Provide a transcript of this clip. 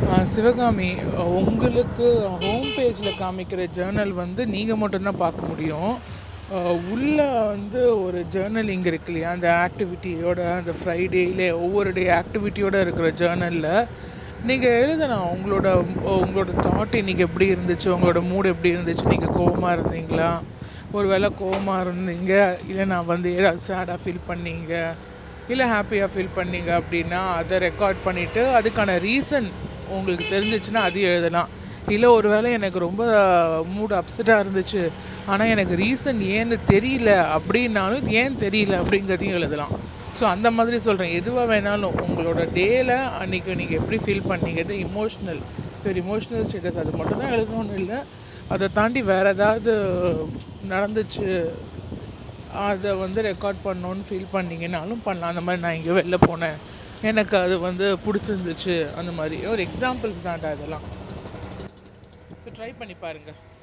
சிவகாமி உங்களுக்கு ஹோம் பேஜில் காமிக்கிற ஜேர்னல் வந்து நீங்கள் மட்டும்தான் பார்க்க முடியும் உள்ளே வந்து ஒரு ஜேர்னலிங் இருக்கு இல்லையா அந்த ஆக்டிவிட்டியோட அந்த ஃப்ரைடேயில் ஒவ்வொரு டே ஆக்டிவிட்டியோட இருக்கிற ஜேர்னலில் நீங்கள் எழுதலாம் உங்களோட உங்களோட தாட் இன்றைக்கி எப்படி இருந்துச்சு உங்களோட மூடு எப்படி இருந்துச்சு நீங்கள் கோவமாக இருந்தீங்களா ஒரு வேளை கோவமாக இருந்தீங்க இல்லை நான் வந்து ஏதாவது சேடாக ஃபீல் பண்ணீங்க இல்லை ஹாப்பியாக ஃபீல் பண்ணீங்க அப்படின்னா அதை ரெக்கார்ட் பண்ணிவிட்டு அதுக்கான ரீசன் உங்களுக்கு தெரிஞ்சிச்சுன்னா அதையும் எழுதலாம் இல்லை ஒரு வேளை எனக்கு ரொம்ப மூட் அப்செட்டாக இருந்துச்சு ஆனால் எனக்கு ரீசன் ஏன்னு தெரியல அப்படின்னாலும் ஏன் தெரியல அப்படிங்கிறதையும் எழுதலாம் ஸோ அந்த மாதிரி சொல்கிறேன் எதுவாக வேணாலும் உங்களோட டேயில் அன்றைக்கி நீங்கள் எப்படி ஃபீல் பண்ணீங்க இமோஷ்னல் ஒரு இமோஷ்னல் ஸ்டேட்டஸ் அது மட்டும் தான் எழுதணும்னு இல்லை அதை தாண்டி வேறு ஏதாவது நடந்துச்சு அதை வந்து ரெக்கார்ட் பண்ணோன்னு ஃபீல் பண்ணிங்கனாலும் பண்ணலாம் அந்த மாதிரி நான் இங்கே வெளில போனேன் எனக்கு அது வந்து பிடிச்சிருந்துச்சு அந்த மாதிரி ஒரு எக்ஸாம்பிள்ஸ் தான்டா இதெல்லாம் ஸோ ட்ரை பண்ணி பாருங்கள்